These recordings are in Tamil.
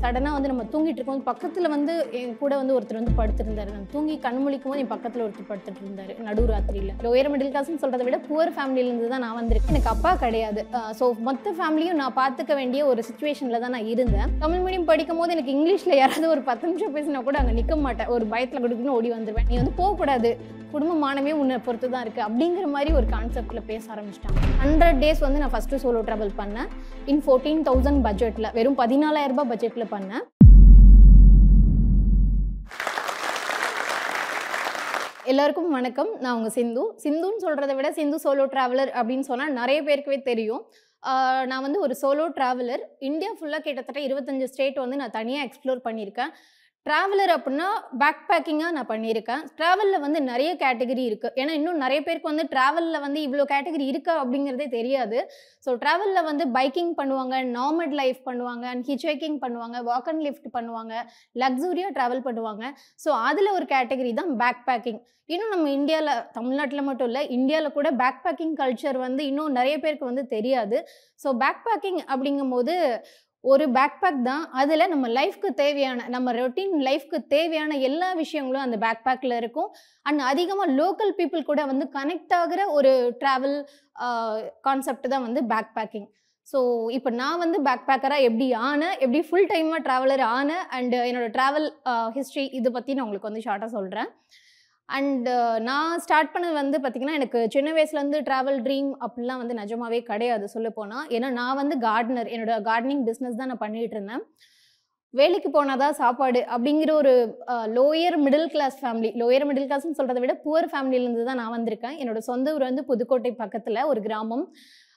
சடனாக வந்து நம்ம தூங்கிட்டு இருக்கோம் பக்கத்தில் வந்து என் கூட வந்து ஒருத்தர் வந்து படுத்திருந்தாரு நான் தூங்கி கண் முழிக்கும் போது என் பக்கத்தில் ஒருத்தர் படுத்துட்டு இருந்தாரு நடு ராத்திரியில் லோயர் மிடில் கிளாஸ்னு சொல்கிறத விட புவர் ஃபேமிலியிலேருந்து தான் நான் வந்திருக்கேன் எனக்கு அப்பா கிடையாது ஸோ மொத்த ஃபேமிலியும் நான் பார்த்துக்க வேண்டிய ஒரு சுச்சுவேஷனில் தான் நான் இருந்தேன் தமிழ் மீடியம் படிக்கும் போது எனக்கு இங்கிலீஷில் யாராவது ஒரு பத்து நிமிஷம் பேசினா கூட அங்கே நிற்க மாட்டேன் ஒரு பயத்தில் கொடுக்குன்னு ஓடி வந்துடுவேன் நீ வந்து போகக்கூடாது குடும்ப மானமே உன்னை பொறுத்து தான் இருக்குது அப்படிங்கிற மாதிரி ஒரு கான்செப்டில் பேச ஆரம்பிச்சிட்டாங்க ஹண்ட்ரட் டேஸ் வந்து நான் ஃபஸ்ட்டு சோலோ ட்ராவல் பண்ணேன் இன் ஃபோர்டீன் தௌசண்ட் பட்ஜெட்டில் வெறும் பதினாலாயிரம் ரூபாய் பட்ஜெட்டில் பண்ணேன் எல்லாருக்கும் வணக்கம் நான் உங்கள் சிந்து சிந்துன்னு சொல்கிறத விட சிந்து சோலோ ட்ராவலர் அப்படின்னு சொன்னால் நிறைய பேருக்குவே தெரியும் ஆஹ் நான் வந்து ஒரு சோலோ ட்ராவலர் இந்தியா ஃபுல்லாக கிட்டத்தட்ட இருபத்தஞ்சு ஸ்டேட் வந்து நான் தனியாக எக்ஸ்ப்ளோர் பண்ணியிருக்கேன் ட்ராவலர் அப்படின்னா பேக் பேக்கிங்காக நான் பண்ணியிருக்கேன் ட்ராவலில் வந்து நிறைய கேட்டகரி இருக்குது ஏன்னா இன்னும் நிறைய பேருக்கு வந்து ட்ராவலில் வந்து இவ்வளோ கேட்டகரி இருக்கா அப்படிங்கிறதே தெரியாது ஸோ ட்ராவலில் வந்து பைக்கிங் பண்ணுவாங்க நார்மல் லைஃப் பண்ணுவாங்க அண்ட் ஹிச்வைக்கிங் பண்ணுவாங்க வாக் அண்ட் லிஃப்ட் பண்ணுவாங்க லக்ஸூரியாக ட்ராவல் பண்ணுவாங்க ஸோ அதில் ஒரு கேட்டகரி தான் பேக் பேக்கிங் இன்னும் நம்ம இந்தியாவில் தமிழ்நாட்டில் மட்டும் இல்லை இந்தியாவில் கூட பேக் பேக்கிங் கல்ச்சர் வந்து இன்னும் நிறைய பேருக்கு வந்து தெரியாது ஸோ பேக் பேக்கிங் அப்படிங்கும்போது ஒரு பேக் பேக் தான் அதில் நம்ம லைஃப்க்கு தேவையான நம்ம ரொட்டீன் லைஃப்க்கு தேவையான எல்லா விஷயங்களும் அந்த பேக் பேக்கில் இருக்கும் அண்ட் அதிகமாக லோக்கல் பீப்புள் கூட வந்து கனெக்ட் ஆகிற ஒரு ட்ராவல் கான்செப்ட் தான் வந்து பேக் பேக்கிங் ஸோ இப்போ நான் வந்து பேக் பேக்கராக எப்படி ஆனேன் எப்படி ஃபுல் டைமாக ட்ராவலர் ஆனேன் அண்ட் என்னோட ட்ராவல் ஹிஸ்ட்ரி இதை பற்றி நான் உங்களுக்கு வந்து ஷார்ட்டாக சொல்கிறேன் அண்ட் நான் ஸ்டார்ட் பண்ணது வந்து பார்த்திங்கன்னா எனக்கு சின்ன வயசுலேருந்து ட்ராவல் ட்ரீம் அப்படிலாம் வந்து நிஜமாவே கிடையாது சொல்ல போனால் ஏன்னா நான் வந்து கார்டனர் என்னோட கார்டனிங் பிஸ்னஸ் தான் நான் பண்ணிகிட்டு இருந்தேன் வேலைக்கு போனாதான் சாப்பாடு அப்படிங்கிற ஒரு lower middle class family lower middle கிளாஸ்னு சொல்கிறத விட புவர் ஃபேமிலியிலேருந்து தான் நான் வந்திருக்கேன் என்னோட சொந்த ஊர் வந்து புதுக்கோட்டை பக்கத்தில் ஒரு கிராமம்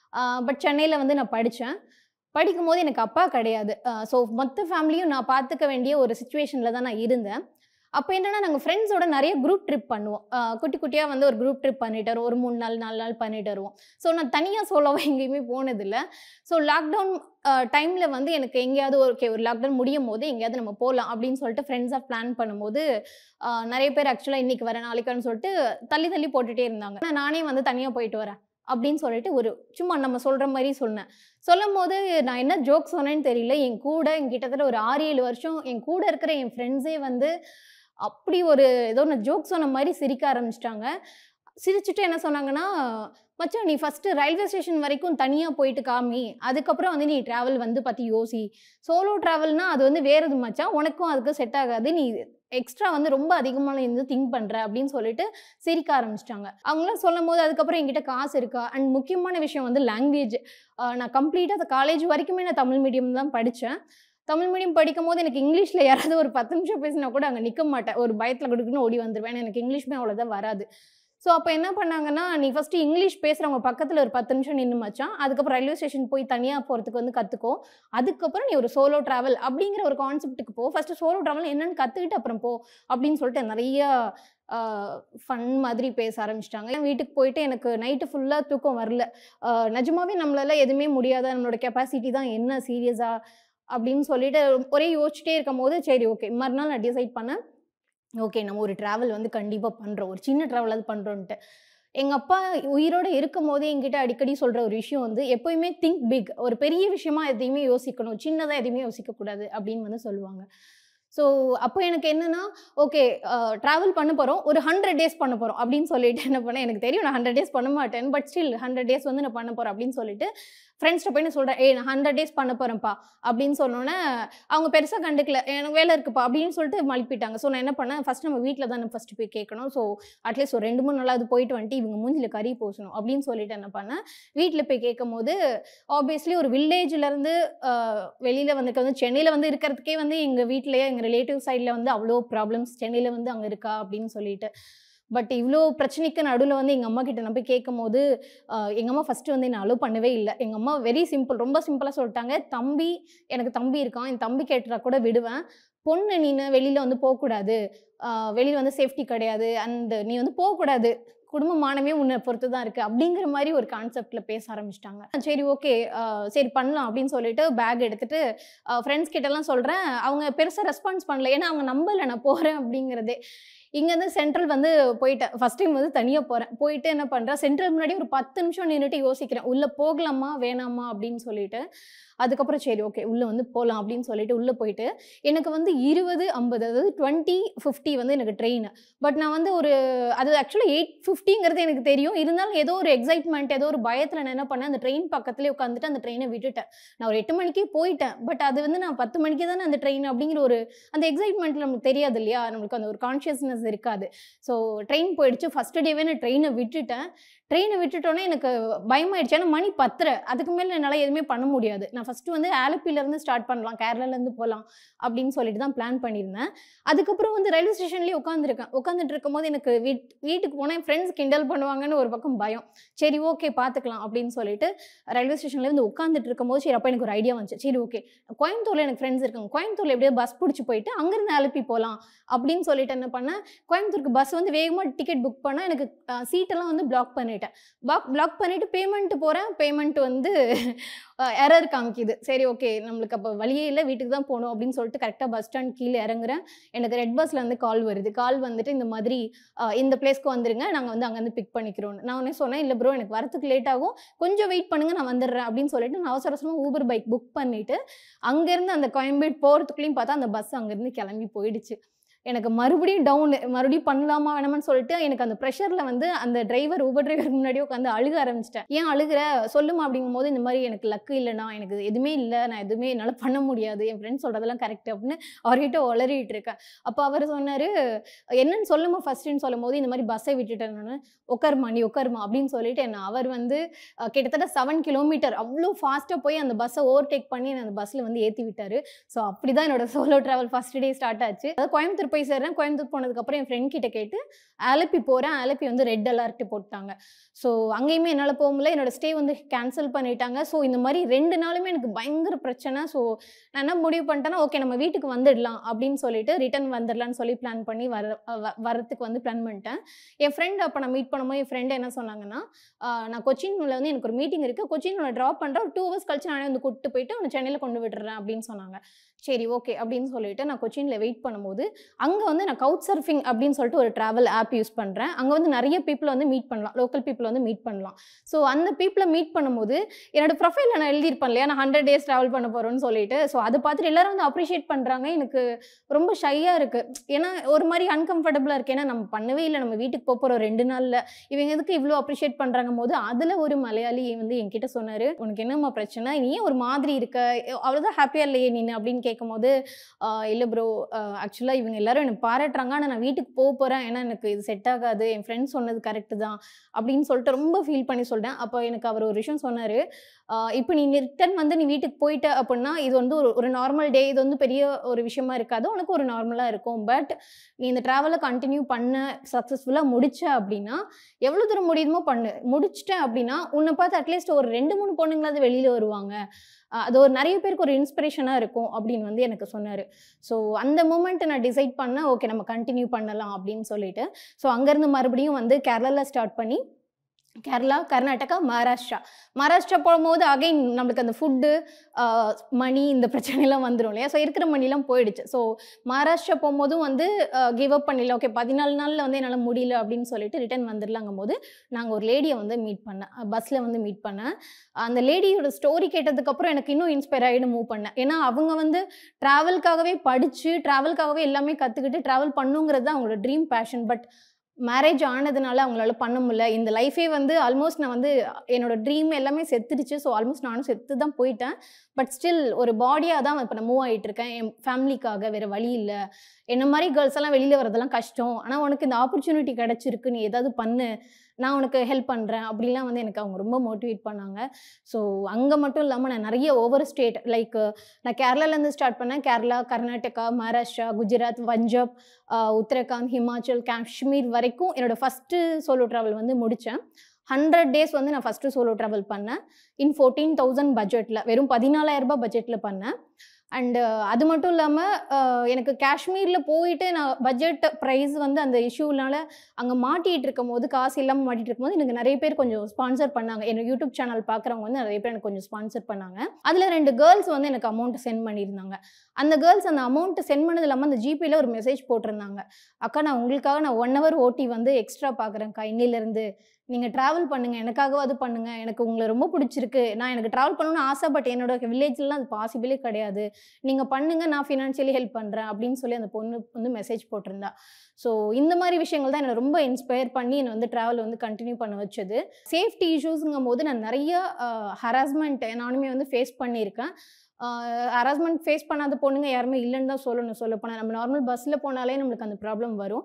பட் சென்னையில் வந்து நான் படித்தேன் படிக்கும்போது எனக்கு அப்பா கிடையாது ஸோ மொத்த ஃபேமிலியும் நான் பார்த்துக்க வேண்டிய ஒரு சுச்சுவேஷனில் தான் நான் இருந்தேன் அப்போ என்னென்னா நாங்கள் ஃப்ரெண்ட்ஸோட நிறைய குரூப் ட்ரிப் பண்ணுவோம் அஹ் குட்டி குட்டியாக வந்து ஒரு குரூப் ட்ரிப் பண்ணிட்டு வருவோம் ஒரு மூணு நாள் நாலு நாள் பண்ணிட்டு வருவோம் ஸோ நான் தனியாக சோலோவாக எங்கேயுமே போனதில்லை ஸோ லாக்டவுன் டைமில் வந்து எனக்கு எங்கேயாவது ஓகே ஒரு லாக்டவுன் முடியும் போது எங்கேயாவது நம்ம போகலாம் அப்படின்னு சொல்லிட்டு ஃப்ரெண்ட்ஸாக பிளான் பண்ணும்போது அஹ் நிறைய பேர் ஆக்சுவலாக இன்றைக்கி வரேன் நாளைக்கான்னு சொல்லிட்டு தள்ளி தள்ளி போட்டுகிட்டே இருந்தாங்க நான் நானே வந்து தனியாக போயிட்டு வரேன் அப்படின்னு சொல்லிட்டு ஒரு சும்மா நம்ம சொல்கிற மாதிரி சொன்னேன் சொல்லும் போது நான் என்ன ஜோக் சொன்னேன்னு தெரியல என் கூட என் கிட்டத்தட்ட ஒரு ஆறு ஏழு வருஷம் என் கூட இருக்கிற என் ஃப்ரெண்ட்ஸே வந்து அப்படி ஒரு ஏதோ நான் ஜோக் சொன்ன மாதிரி சிரிக்க ஆரம்பிச்சிட்டாங்க சிரிச்சுட்டு என்ன சொன்னாங்கன்னா மச்சான் நீ ஃபஸ்ட்டு ரயில்வே ஸ்டேஷன் வரைக்கும் தனியாக போயிட்டு காமி அதுக்கப்புறம் வந்து நீ ட்ராவல் வந்து பற்றி யோசி சோலோ ட்ராவல்னா அது வந்து வேறது மச்சான் உனக்கும் அதுக்கு செட் ஆகாது நீ எக்ஸ்ட்ரா வந்து ரொம்ப அதிகமான இருந்து திங்க் பண்ணுற அப்படின்னு சொல்லிட்டு சிரிக்க ஆரம்பிச்சிட்டாங்க அவங்களாம் சொல்லும் போது அதுக்கப்புறம் என்கிட்ட காசு இருக்கா அண்ட் முக்கியமான விஷயம் வந்து லாங்குவேஜ் நான் கம்ப்ளீட்டாக காலேஜ் வரைக்குமே நான் தமிழ் மீடியம் தான் படித்தேன் தமிழ் மீடியம் படிக்கும் போது எனக்கு இங்கிலீஷில் யாராவது ஒரு பத்து நிமிஷம் பேசினா கூட அங்கே நிற்க மாட்டேன் ஒரு பயத்தில் கொடுக்குன்னு ஓடி வந்துடுவேன் எனக்கு இங்கிலீஷ்மே அவ்வளோதான் வராது ஸோ அப்போ என்ன பண்ணாங்கன்னா நீ ஃபஸ்ட்டு இங்கிலீஷ் பேசுகிறவங்க பக்கத்தில் ஒரு பத்து நிமிஷம் நின்று மச்சான் அதுக்கப்புறம் ரயில்வே ஸ்டேஷன் போய் தனியாக போகிறதுக்கு வந்து கற்றுக்கோ அதுக்கப்புறம் நீ ஒரு சோலோ ட்ராவல் அப்படிங்கிற ஒரு கான்செப்ட்டுக்கு போ ஃபஸ்ட்டு சோலோ ட்ராவல் என்னன்னு கற்றுக்கிட்டு அப்புறம் போ அப்படின்னு சொல்லிட்டு நிறைய ஃபன் மாதிரி பேச ஆரம்பிச்சிட்டாங்க வீட்டுக்கு போயிட்டு எனக்கு நைட்டு ஃபுல்லாக தூக்கம் வரல ஆஹ் நிஜமாவே நம்மளால எதுவுமே முடியாத நம்மளோட கெப்பாசிட்டி தான் என்ன சீரியஸாக அப்படின்னு சொல்லிட்டு ஒரே யோசிச்சுட்டே இருக்கும் போது சரி ஓகே மறுநாள் நான் டிசைட் பண்ணேன் ஓகே நம்ம ஒரு ட்ராவல் வந்து கண்டிப்பாக பண்ணுறோம் ஒரு சின்ன ட்ராவல் அது பண்ணுறோன்ட்டு எங்கள் அப்பா உயிரோடு இருக்கும் போதே என்கிட்ட அடிக்கடி சொல்கிற ஒரு விஷயம் வந்து எப்போயுமே திங்க் பிக் ஒரு பெரிய விஷயமா எதையுமே யோசிக்கணும் சின்னதாக எதையுமே யோசிக்கக்கூடாது அப்படின்னு வந்து சொல்லுவாங்க ஸோ அப்போ எனக்கு என்னென்னா ஓகே ட்ராவல் பண்ண போகிறோம் ஒரு ஹண்ட்ரட் டேஸ் பண்ண போகிறோம் அப்படின்னு சொல்லிட்டு என்ன பண்ணேன் எனக்கு தெரியும் நான் ஹண்ட்ரட் டேஸ் பண்ண மாட்டேன் பட் ஸ்டில் ஹண்ட்ரட் டேஸ் வந்து நான் பண்ண போகிறேன் அப்படின்னு சொல்லிட்டு ஃப்ரெண்ட்ஸ்கிட்ட போய் நான் சொல்கிறேன் ஏ நான் ஹண்ட்ரட் டேஸ் பண்ண போகிறேன்ப்பா அப்படின்னு சொன்னோன்னே அவங்க பெருசாக கண்டுக்கல எனக்கு வேலை இருக்குப்பா அப்படின்னு சொல்லிட்டு மழுப்பிட்டாங்க ஸோ நான் என்ன பண்ணேன் ஃபஸ்ட் நம்ம வீட்டில் தான் ஃபஸ்ட்டு போய் கேட்கணும் ஸோ அட்லீஸ்ட் ஒரு ரெண்டு மூணு நாளாவது போயிட்டு வந்துட்டு இவங்க மூஞ்சில் கறி பூசணும் அப்படின்னு சொல்லிட்டு என்ன பண்ணேன் வீட்டில் போய் கேட்கும் போது ஆப்வியஸ்லி ஒரு வில்லேஜ்லேருந்து வெளியில் வந்து வந்து சென்னையில் வந்து இருக்கிறதுக்கே வந்து எங்கள் வீட்டிலேயே எங்கள் ரிலேட்டிவ் சைடில் வந்து அவ்வளோ ப்ராப்ளம்ஸ் சென்னையில் வந்து அங்கே இருக்கா அப்படின்னு சொல்லிட்டு பட் இவ்வளோ பிரச்சனைக்கு நடுவில் வந்து எங்கள் அம்மா கிட்ட நான் போய் கேட்கும் போது எங்கள் அம்மா ஃபஸ்ட்டு வந்து என்ன அலோவ் பண்ணவே இல்லை எங்கள் அம்மா வெரி சிம்பிள் ரொம்ப சிம்பிளாக சொல்லிட்டாங்க தம்பி எனக்கு தம்பி இருக்கான் என் தம்பி கேட்டுறா கூட விடுவேன் பொண்ணு நீனு வெளியில் வந்து போகக்கூடாது வெளியில் வந்து சேஃப்டி கிடையாது அண்ட் நீ வந்து போகக்கூடாது குடும்ப மானமே உன்னை பொறுத்து தான் இருக்குது அப்படிங்கிற மாதிரி ஒரு கான்செப்டில் பேச ஆரம்பிச்சிட்டாங்க சரி ஓகே சரி பண்ணலாம் அப்படின்னு சொல்லிட்டு பேக் எடுத்துட்டு ஃப்ரெண்ட்ஸ் கிட்டலாம் சொல்கிறேன் அவங்க பெருசாக ரெஸ்பான்ஸ் பண்ணல ஏன்னா அவங்க நம்பலை நான் போகிறேன் அப்படிங்கிறதே இங்கேருந்து சென்ட்ரல் வந்து போயிட்டேன் ஃபஸ்ட் டைம் வந்து தனியாக போகிறேன் போயிட்டு என்ன பண்ணுறேன் சென்ட்ரல் முன்னாடி ஒரு பத்து நிமிஷம் நின்றுட்டு யோசிக்கிறேன் உள்ளே போகலாமா வேணாமா அப்படின்னு சொல்லிட்டு அதுக்கப்புறம் சரி ஓகே உள்ளே வந்து போகலாம் அப்படின்னு சொல்லிட்டு உள்ளே போயிட்டு எனக்கு வந்து இருபது ஐம்பது அதாவது டுவெண்ட்டி ஃபிஃப்டி வந்து எனக்கு ட்ரெயின் பட் நான் வந்து ஒரு அது ஆக்சுவலாக எயிட் ஃபிஃப்டிங்கிறது எனக்கு தெரியும் இருந்தாலும் ஏதோ ஒரு எக்ஸைட்மெண்ட் ஏதோ ஒரு பயத்தில் நான் என்ன பண்ணேன் அந்த ட்ரெயின் பக்கத்துலேயே உட்காந்துட்டு அந்த ட்ரெயினை விட்டுட்டேன் நான் ஒரு எட்டு மணிக்கே போயிட்டேன் பட் அது வந்து நான் பத்து மணிக்கு தானே அந்த ட்ரெயின் அப்படிங்கிற ஒரு அந்த எக்ஸைட்மெண்ட் நமக்கு தெரியாது இல்லையா நம்மளுக்கு அந்த ஒரு கான்ஷியஸ்னஸ் இருக்காது ஸோ ட்ரெயின் போயிடுச்சு ஃபஸ்ட் டேவே நான் ட்ரெயினை விட்டுட்டேன் ட்ரெயினை விட்டுட்டோன்னே எனக்கு பயமாயிடுச்சு ஏன்னா மணி பத்தரை அதுக்கு மேலே என்னால் எதுவுமே பண்ண முடியாது நான் ஃபஸ்ட்டு வந்து ஆலப்பிலேருந்து ஸ்டார்ட் பண்ணலாம் கேரளாலேருந்து போகலாம் அப்படின்னு சொல்லிட்டு தான் பிளான் பண்ணியிருந்தேன் அதுக்கப்புறம் வந்து ரயில்வே ஸ்டேஷன்லேயே உட்காந்துருக்கேன் உட்காந்துட்டு இருக்கும்போது எனக்கு வீட் வீட்டுக்கு போனால் என் ஃப்ரெண்ட்ஸ் கிண்டல் பண்ணுவாங்கன்னு ஒரு பக்கம் பயம் சரி ஓகே பார்த்துக்கலாம் அப்படின்னு சொல்லிட்டு ரயில்வே ஸ்டேஷன்ல வந்து உட்காந்துட்டு இருக்கும்போது சரி அப்போ எனக்கு ஒரு ஐடியா வந்துச்சு சரி ஓகே கோயம்புத்தூரில் எனக்கு ஃப்ரெண்ட்ஸ் இருக்காங்க கோயம்புத்தூரில் எப்படியோ பஸ் பிடிச்சி போயிட்டு அங்கேருந்து அலப்பி போகலாம் அப்படின்னு சொல்லிட்டு என்ன பண்ணேன் கோயம்புத்தூருக்கு பஸ் வந்து வேகமாக டிக்கெட் புக் பண்ணால் எனக்கு சீட்டெல்லாம் வந்து பிளாக் பண்ணிட்டேன் பிளாக் பிளாக் பண்ணிவிட்டு பேமெண்ட் போகிறேன் பேமெண்ட் வந்து எரர் காமிக்குது சரி ஓகே நம்மளுக்கு அப்போ வழியே இல்லை வீட்டுக்கு தான் போகணும் அப்படின்னு சொல்லிட்டு கரெக்டாக பஸ் ஸ்டாண்ட் கீழே இறங்குறேன் எனக்கு ரெட் பஸ்ல இருந்து கால் வருது கால் வந்துட்டு இந்த மாதிரி அஹ், இந்த பிளேஸ்க்கு வந்துருங்க நாங்கள் வந்து அங்கேருந்து பிக் பண்ணிக்கிறோம் நான் உடனே சொன்னேன் இல்லை ப்ரோ எனக்கு வரத்துக்கு லேட் ஆகும் கொஞ்சம் வெயிட் பண்ணுங்க நான் வந்துடுறேன் அப்படின்னு சொல்லிட்டு நான் அவசர அவசரமாக ஊபர் பைக் புக் பண்ணிட்டு அங்கேருந்து அந்த கோயம்பேடு போகிறதுக்குள்ளேயும் பார்த்தா அந்த பஸ் அங்கேருந்து கிளம்பி போயிடுச்சு எனக்கு மறுபடியும் டவுன் மறுபடியும் பண்ணலாமா வேணாமான்னு சொல்லிட்டு எனக்கு அந்த ப்ரெஷரில் வந்து அந்த டிரைவர் ஊபர் டிரைவருக்கு முன்னாடி உட்காந்து அழுக ஆரம்பிச்சிட்டேன் ஏன் அழுகிற சொல்லுமா அப்படிங்கும் போது இந்த மாதிரி எனக்கு லக்கு இல்லைண்ணா எனக்கு எதுவுமே இல்லை நான் எதுவுமே என்னால் பண்ண முடியாது என் ஃப்ரெண்ட்ஸ் சொல்கிறதெல்லாம் கரெக்ட் அப்படின்னு அவர்கிட்ட உளறிட்டு இருக்கேன் அப்போ அவர் சொன்னார் என்னன்னு சொல்லுமா ஃபர்ஸ்ட்னு சொல்லும் போது இந்த மாதிரி பஸ்ஸை விட்டுட்டேன் நான் உட்காருமா நீ உட்காருமா அப்படின்னு சொல்லிட்டு என்ன அவர் வந்து அஹ், கிட்டத்தட்ட செவன் கிலோமீட்டர் அவ்வளோ ஃபாஸ்ட்டாக போய் அந்த பஸ்ஸை ஓவர்டேக் பண்ணி என்னை அந்த பஸ்ஸில் வந்து ஏற்றி விட்டார் ஸோ அப்படி தான் என்னோட solo travel first day start ஆச்சு அதாவது கோயம்புத்தூர் போய் சேர்றேன் கோயம்புத்தூர் போனதுக்கப்புறம் என் ஃப்ரெண்ட் கிட்ட கேட்டு ஆலப்பி போகிறேன் ஆலப்பி வந்து ரெட் அலர்ட் போட்டாங்க ஸோ அங்கேயுமே என்னால் போக முடியல என்னோட ஸ்டே வந்து கேன்சல் பண்ணிட்டாங்க ஸோ இந்த மாதிரி ரெண்டு நாளுமே எனக்கு பயங்கர பிரச்சனை ஸோ நான் என்ன முடிவு பண்ணிட்டேன்னா ஓகே நம்ம வீட்டுக்கு வந்துடலாம் அப்படின்னு சொல்லிட்டு ரிட்டர்ன் வந்துடலாம்னு சொல்லி பிளான் பண்ணி வர வ- வரத்துக்கு வந்து பிளான் பண்ணிட்டேன் என் ஃப்ரெண்ட் அப்போ நான் மீட் பண்ணும்போது என் ஃப்ரெண்டு என்ன சொன்னாங்கன்னா ஆஹ் நான் கொச்சின்ல வந்து எனக்கு ஒரு மீட்டிங் இருக்குது கொச்சின் உன்னை ட்ராப் பண்ணுறேன் ஒரு டூ ஹவர்ஸ் கழிச்சு நானே வந்து கூப்பிட்டு போயிட்டு உன்னை சென்னையில் கொண்டு விட்டுறேன் அப்படின்னு சொன்னாங்க சரி ஓகே அப்படின்னு சொல்லிட்டு நான் கொச்சினில் வெயிட் பண்ணும்போது அங்கே வந்து நான் கவுட் சர்ஃபிங் அப்படின்னு சொல்லிட்டு ஒரு ட்ராவல் ஆப் யூஸ் பண்ணுறேன் அங்கே வந்து நிறைய பீப்புளை வந்து மீட் பண்ணலாம் லோக்கல் பீப்புளை வந்து மீட் பண்ணலாம் ஸோ அந்த பீப்புளை மீட் பண்ணும்போது என்னோட ப்ரொஃபைலில் நான் எழுதியிருப்பேன் இல்லையா நான் ஹண்ட்ரட் டேஸ் ட்ராவல் பண்ண போகிறேன்னு சொல்லிட்டு ஸோ அதை பார்த்துட்டு எல்லாரும் வந்து அப்ரிஷியேட் பண்ணுறாங்க எனக்கு ரொம்ப ஷையாக இருக்குது ஏன்னா ஒரு மாதிரி அன்கம்ஃபர்டபுளாக இருக்குது ஏன்னா நம்ம பண்ணவே இல்லை நம்ம வீட்டுக்கு போக போகிறோம் ரெண்டு நாளில் இவங்க எதுக்கு இவ்வளோ அப்ரிஷியேட் பண்ணுறாங்க போது அதில் ஒரு மலையாளி வந்து என்கிட்ட சொன்னார் உனக்கு என்னம்மா பிரச்சனை நீ ஏன் ஒரு மாதிரி இருக்க அவ்வளோதான் ஹாப்பியாக இல்லையே நீ அப்படின்னு கேட்கும்போது இல்லை ப்ரோ ஆக்சுவலாக இவங்க எல்லாரும் எனக்கு பாராட்டுறாங்க ஆனால் நான் வீட்டுக்கு போக போகிறேன் ஏன்னா எனக்கு இது செட் ஆகாது என் ஃப்ரெண்ட்ஸ் சொன்னது கரெக்டு தான் அப்படின்னு சொல்லிட்டு ரொம்ப ஃபீல் பண்ணி சொல்லிட்டேன் அப்போ எனக்கு அவர் ஒரு விஷயம் சொன்னார் இப்போ நீ ரிட்டன் வந்து நீ வீட்டுக்கு போயிட்ட அப்படின்னா இது வந்து ஒரு ஒரு நார்மல் டே இது வந்து பெரிய ஒரு விஷயமா இருக்காது உனக்கு ஒரு நார்மலாக இருக்கும் பட் நீ இந்த ட்ராவலை கண்டினியூ பண்ண சக்ஸஸ்ஃபுல்லாக முடிச்ச அப்படின்னா எவ்வளோ தூரம் முடியுமோ பண்ணு முடிச்சிட்டேன் அப்படின்னா உன்னை பார்த்து அட்லீஸ்ட் ஒரு ரெண்டு மூணு பொண்ணுங்களாவது வெளியில் வருவாங்க அஹ் அது ஒரு நிறைய பேருக்கு ஒரு இன்ஸ்பிரேஷனாக இருக்கும் அப்படின்னு வந்து எனக்கு சொன்னார் ஸோ அந்த மூமெண்ட்டை நான் டிசைட் பண்ணேன் ஓகே நம்ம கண்டினியூ பண்ணலாம் அப்படின்னு சொல்லிட்டு ஸோ அங்கேருந்து மறுபடியும் வந்து கேரளாவில் ஸ்டார்ட் பண்ணி கேரளா கர்நாடகா மகாராஷ்டிரா மகாராஷ்டிரா போகும்போது அகைன் நம்மளுக்கு அந்த ஃபுட்டு மணி இந்த பிரச்சனைலாம் வந்துடும் இல்லையா ஸோ இருக்கிற மணிலாம் போயிடுச்சு ஸோ மகாராஷ்டிரா போகும்போதும் வந்து கிவ் அப் பண்ணிடல ஓகே பதினாலு நாளில் வந்து என்னால் முடியல அப்படின்னு சொல்லிட்டு ரிட்டர்ன் வந்துடலாங்கும் போது நாங்கள் ஒரு லேடியை வந்து மீட் பண்ணேன் பஸ்ஸில் வந்து மீட் பண்ணேன் அந்த லேடியோட ஸ்டோரி கேட்டதுக்கப்புறம் எனக்கு இன்னும் இன்ஸ்பயர் ஆகிட்டு மூவ் பண்ணேன் ஏன்னா அவங்க வந்து ட்ராவல்காகவே படித்து ட்ராவல்காகவே எல்லாமே கற்றுக்கிட்டு ட்ராவல் பண்ணுங்கிறது தான் அவங்களோட ட்ரீம் பேஷன் பட் மேரேஜ் ஆனதுனால அவங்களால பண்ண முடியல இந்த லைஃபே வந்து ஆல்மோஸ்ட் நான் வந்து என்னோட ட்ரீம் எல்லாமே செத்துடுச்சு ஸோ ஆல்மோஸ்ட் நானும் செத்து தான் போயிட்டேன் பட் ஸ்டில் ஒரு பாடியாக தான் இப்போ நான் மூவ் ஆகிட்டு இருக்கேன் என் ஃபேமிலிக்காக வேறு வழி இல்லை என்ன மாதிரி கேர்ள்ஸ் எல்லாம் வெளியில் வரதெல்லாம் கஷ்டம் ஆனால் உனக்கு இந்த ஆப்பர்ச்சுனிட்டி கிடச்சிருக்கு நீ ஏதாவது பண்ணு நான் உனக்கு ஹெல்ப் பண்ணுறேன் அப்படிலாம் வந்து எனக்கு அவங்க ரொம்ப மோட்டிவேட் பண்ணாங்க ஸோ அங்கே மட்டும் இல்லாமல் நான் நிறைய ஓவர் ஸ்டேட் லைக் நான் கேரளாலேருந்து ஸ்டார்ட் பண்ணேன் கேரளா கர்நாடகா மகாராஷ்டிரா குஜராத் பஞ்சாப் ஆஹ் உத்தரகாண்ட் ஹிமாச்சல் காஷ்மீர் வரைக்கும் என்னோடய ஃபஸ்ட்டு சோலோ ட்ராவல் வந்து முடித்தேன் ஹண்ட்ரட் டேஸ் வந்து நான் ஃபஸ்ட்டு சோலோ ட்ராவல் பண்ணேன் இன் ஃபோர்டீன் தௌசண்ட் பட்ஜெட்டில் வெறும் பதினாலாயிரம் ரூபாய் பட்ஜெட்டில் பண்ணேன் அண்டு அது மட்டும் இல்லாமல் எனக்கு காஷ்மீரில் போயிட்டு நான் பட்ஜெட் ப்ரைஸ் வந்து அந்த இஷ்யூனால அங்கே மாட்டிகிட்டு இருக்கும் போது காசு இல்லாமல் மாட்டிகிட்டு இருக்கும்போது எனக்கு நிறைய பேர் கொஞ்சம் ஸ்பான்சர் பண்ணாங்க என்னோட யூடியூப் சேனல் பார்க்குறவங்க வந்து நிறைய பேர் எனக்கு கொஞ்சம் ஸ்பான்சர் பண்ணாங்க அதில் ரெண்டு கேர்ள்ஸ் வந்து எனக்கு அமௌண்ட் சென்ட் பண்ணியிருந்தாங்க அந்த கேர்ள்ஸ் அந்த அமௌண்ட் சென்ட் பண்ணது இல்லாமல் அந்த ஜிபேல ஒரு மெசேஜ் போட்டிருந்தாங்க அக்கா நான் உங்களுக்காக நான் ஒன் ஹவர் ஓட்டி வந்து எக்ஸ்ட்ரா பார்க்குறேன்க்கா இன்னிலேருந்து நீங்கள் ட்ராவல் பண்ணுங்கள் எனக்காகவாது பண்ணுங்கள் எனக்கு உங்களை ரொம்ப பிடிச்சிருக்கு நான் எனக்கு ட்ராவல் பண்ணணும்னு ஆசை பட் என்னோட வில்லேஜ்லாம் அது பாசிபிளே கிடையாது நீங்கள் பண்ணுங்கள் நான் ஃபினான்ஷியலி ஹெல்ப் பண்ணுறேன் அப்படின்னு சொல்லி அந்த பொண்ணு வந்து மெசேஜ் போட்டிருந்தா ஸோ இந்த மாதிரி விஷயங்கள் தான் என்னை ரொம்ப இன்ஸ்பயர் பண்ணி என்னை வந்து ட்ராவல் வந்து கண்டினியூ பண்ண வச்சது சேஃப்டி இஷ்யூஸுங்கும் போது நான் நிறைய ஹராஸ்மெண்ட் நானுமே வந்து ஃபேஸ் பண்ணியிருக்கேன் ஹராஸ்மெண்ட் ஃபேஸ் பண்ணாத பொண்ணுங்க யாருமே இல்லைன்னு தான் சொல்லணும் சொல்ல போனால் நம்ம நார்மல் பஸ்ஸில் போனாலே நம்மளுக்கு அந்த ப்ராப்ளம் வரும்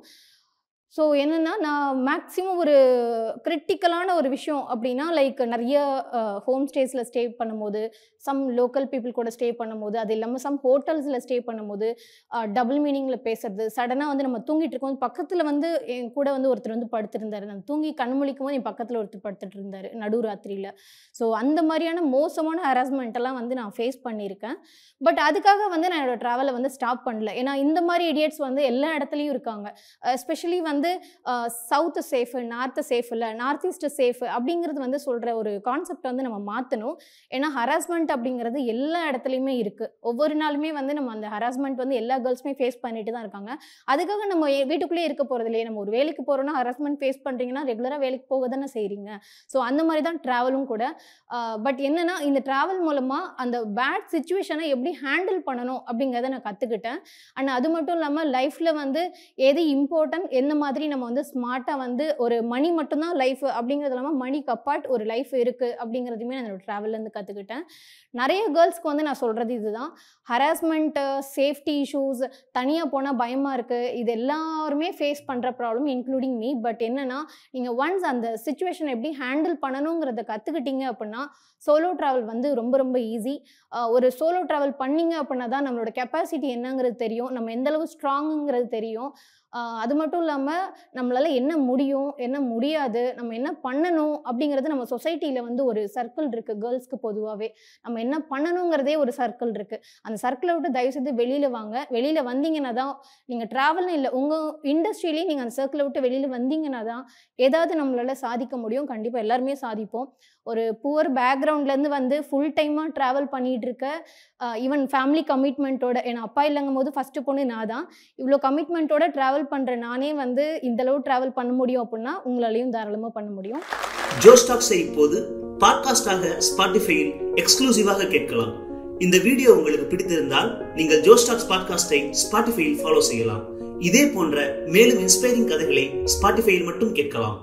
ஸோ என்னென்னா நான் மேக்ஸிமம் ஒரு கிரிட்டிக்கலான ஒரு விஷயம் அப்படின்னா லைக் நிறைய ஹோம் ஸ்டேஸில் ஸ்டே பண்ணும்போது சம் லோக்கல் பீப்புள் கூட ஸ்டே பண்ணும்போது அது இல்லாமல் சம் ஹோட்டல்ஸில் ஸ்டே பண்ணும்போது டபுள் மீனிங்கில் பேசுறது சடனாக வந்து நம்ம தூங்கிட்டு இருக்கோம் பக்கத்தில் வந்து என் கூட வந்து ஒருத்தர் வந்து படுத்திருந்தார் நான் தூங்கி கண் முழிக்கும் போது என் பக்கத்தில் ஒருத்தர் படுத்துட்டு இருந்தார் நடுராத்திரியில் ஸோ அந்த மாதிரியான மோசமான ஹராஸ்மெண்ட் எல்லாம் வந்து நான் ஃபேஸ் பண்ணியிருக்கேன் பட் அதுக்காக வந்து நான் என்னோட ட்ராவலை வந்து ஸ்டாப் பண்ணல ஏன்னா இந்த மாதிரி இடியட்ஸ் வந்து எல்லா இடத்துலையும் இருக்காங்க எஸ்பெஷலி வந்து சவுத்து சேஃபு நார்த்து சேஃப் இல்லை நார்த் ஈஸ்ட் சேஃப் அப்படிங்கிறது வந்து சொல்கிற ஒரு கான்செப்ட் வந்து நம்ம மாற்றணும் ஏன்னா ஹராஸ்மெண்ட் அப்படிங்கிறது எல்லா இடத்துலையுமே இருக்குது ஒவ்வொரு நாளுமே வந்து நம்ம அந்த ஹராஸ்மெண்ட் வந்து எல்லா கேர்ள்ஸுமே ஃபேஸ் பண்ணிட்டு தான் இருக்காங்க அதுக்காக நம்ம ஏ- வீட்டுக்குள்ளேயே இருக்க போகிறது இல்லையே நம்ம ஒரு வேலைக்கு போகிறோன்னா ஹராஸ்மெண்ட் ஃபேஸ் பண்ணுறீங்கன்னா ரெகுலராக வேலைக்கு போக தானே செய்கிறீங்க ஸோ அந்த மாதிரி தான் ட்ராவலும் கூட பட் என்னன்னா இந்த ட்ராவல் மூலமாக அந்த பேட் சுச்சுவேஷனை எப்படி ஹேண்டில் பண்ணணும் அப்படிங்கிறத நான் கற்றுக்கிட்டேன் அண்ட் அது மட்டும் இல்லாமல் லைஃப்பில் வந்து எது இம்பார்ட்டன்ட் எந்த மாதிரி நம்ம வந்து ஸ்மார்ட்டாக வந்து ஒரு மணி மட்டும்தான் லைஃப் அப்படிங்கிறது இல்லாமல் மணிக்கு அப்பார்ட் ஒரு லைஃப் இருக்குது அப்படிங்கிறதையுமே நான் என்னோட ட்ராவல்லேருந்து கற்றுக்கிட்டேன் நிறைய கேர்ள்ஸ்க்கு வந்து நான் சொல்கிறது இதுதான் ஹராஸ்மெண்ட்டு சேஃப்டி இஷ்யூஸ் தனியாக போனால் பயமாக இருக்குது இது எல்லாருமே ஃபேஸ் பண்ணுற ப்ராப்ளம் இன்க்ளூடிங் மீ பட் என்னென்னா நீங்கள் ஒன்ஸ் அந்த சுச்சுவேஷனை எப்படி ஹேண்டில் பண்ணணுங்கிறத கற்றுக்கிட்டீங்க அப்படின்னா சோலோ ட்ராவல் வந்து ரொம்ப ரொம்ப ஈஸி ஒரு சோலோ ட்ராவல் பண்ணீங்க அப்படின்னா தான் நம்மளோட கெப்பாசிட்டி என்னங்கிறது தெரியும் நம்ம எந்த அளவு ஸ்ட்ராங்குங்கிறது தெரியும் ஆஹ் அது மட்டும் இல்லாமல் நம்மளால் என்ன முடியும் என்ன முடியாது நம்ம என்ன பண்ணணும் அப்படிங்கிறது நம்ம சொசைட்டியில் வந்து ஒரு சர்க்கிள் இருக்குது கேர்ள்ஸ்க்கு பொதுவாகவே நம்ம என்ன பண்ணணுங்கிறதே ஒரு சர்க்கிள் இருக்குது அந்த சர்க்கிளை விட்டு தயவு செய்து வெளியில் வாங்க வெளியில் வந்தீங்கன்னா தான் நீங்கள் ட்ராவல்னு இல்லை உங்கள் இண்டஸ்ட்ரியிலேயே நீங்கள் அந்த சர்க்கிளை விட்டு வெளியில் வந்தீங்கன்னா தான் ஏதாவது நம்மளால் சாதிக்க முடியும் கண்டிப்பாக எல்லாருமே சாதிப்போம் ஒரு புவர் பேக்ரவுண்ட்லேருந்து வந்து ஃபுல் டைமாக ட்ராவல் பண்ணிகிட்டு இருக்க ஈவன் ஃபேமிலி கமிட்மெண்ட்டோட என் அப்பா இல்லைங்கும் போது ஃபஸ்ட்டு பொண்ணு நான் தான் இவ்வளோ கமிட்மெண்ட்டோட ட்ராவல் பண்ணுற நானே வந்து இந்தளவு ட்ராவல் பண்ண முடியும் அப்படின்னா உங்களாலையும் தாராளமாக பண்ண முடியும் ஜோ ஸ்டாக்ஸை இப்போது பாட்காஸ்டாக ஸ்பாட்டிஃபையில் எக்ஸ்க்ளூசிவாக கேட்கலாம் இந்த வீடியோ உங்களுக்கு பிடித்திருந்தால் நீங்கள் ஜோ ஸ்டாக்ஸ் பாட்காஸ்டை ஸ்பாட்டிஃபையில் ஃபாலோ செய்யலாம் இதே போன்ற மேலும் இன்ஸ்பைரிங் கதைகளை ஸ்பாட்டிஃபையில் மட்டும் கேட்கலாம்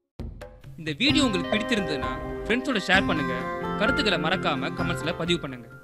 இந்த வீடியோ உங்களுக்கு பிடித்திருந்ததுன்னா ஃப்ரெண்ட்ஸோட ஷேர் பண்ணுங்க கருத்துக்களை மறக்காம கமெண்ட்ஸ்ல பதிவு பண்ணுங்க